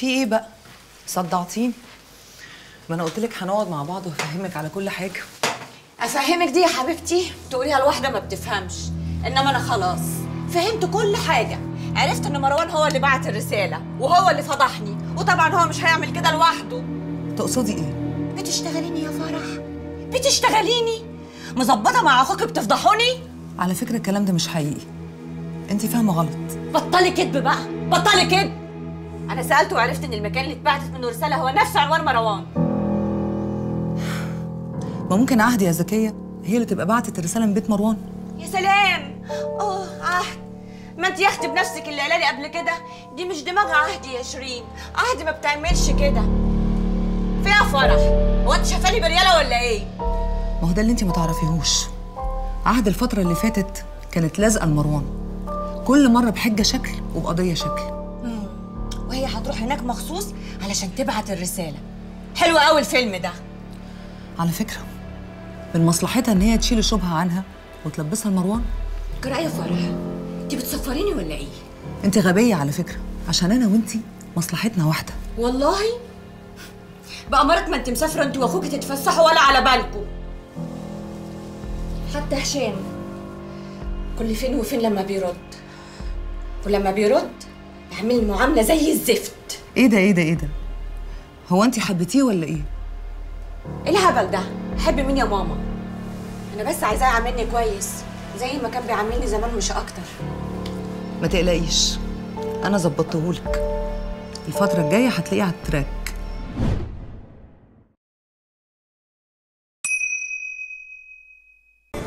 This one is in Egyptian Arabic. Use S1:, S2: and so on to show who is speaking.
S1: في ايه بقى صدعتيني ما انا قلت لك هنقعد مع بعض وافهمك على كل حاجه
S2: افهمك دي يا حبيبتي تقوليها لواحده ما بتفهمش انما انا خلاص فهمت كل حاجه عرفت ان مروان هو اللي بعت الرساله وهو اللي فضحني وطبعا هو مش هيعمل كده لوحده
S1: تقصدي ايه
S2: بتشتغليني يا فرح بتشتغليني مظبطه مع اخوك بتفضحوني
S1: على فكره الكلام ده مش حقيقي انت فاهمه غلط
S2: بطلي كدب بقى بطلي كدب انا سالته وعرفت ان المكان اللي اتبعتت منه رساله هو نفس عنوان مروان
S1: ما ممكن عهد يا زكيه هي اللي تبقى بعتت الرساله من بيت مروان
S2: يا سلام اه عهد ما انت يا اختي بنفسك اللي قالالي قبل كده دي مش دماغ عهدي يا شيرين عهدي ما بتعملش كده فيها فرح هو انت شايفاني برياله ولا ايه
S1: ما هو ده اللي انت ما تعرفيهوش عهد الفتره اللي فاتت كانت لازقه لمروان كل مره بحجه شكل وبقضيه شكل
S2: وهي هتروح هناك مخصوص علشان تبعت الرساله حلو قوي الفيلم ده
S1: على فكره من مصلحتها ان هي تشيل الشبهه عنها وتلبسها لمروان
S2: جرايه فرح انت بتصفريني ولا ايه
S1: انت غبيه على فكره عشان انا وانتي مصلحتنا واحده
S2: والله بأمارة ما انت مسافرة انت واخوك تتفسحوا ولا على بالكم حتى هشام كل فين وفين لما بيرد ولما بيرد يعمل معاملة زي الزفت
S1: ايه ده ايه ده ايه ده هو انت حبيتيه ولا ايه
S2: ايه الهبل ده حب مين يا ماما انا بس عايزاه يعاملني كويس زي ما كان بيعاملني زمان مش اكتر
S1: ما تقلقيش انا ظبطتهولك الفتره الجايه هتلاقيه على التراك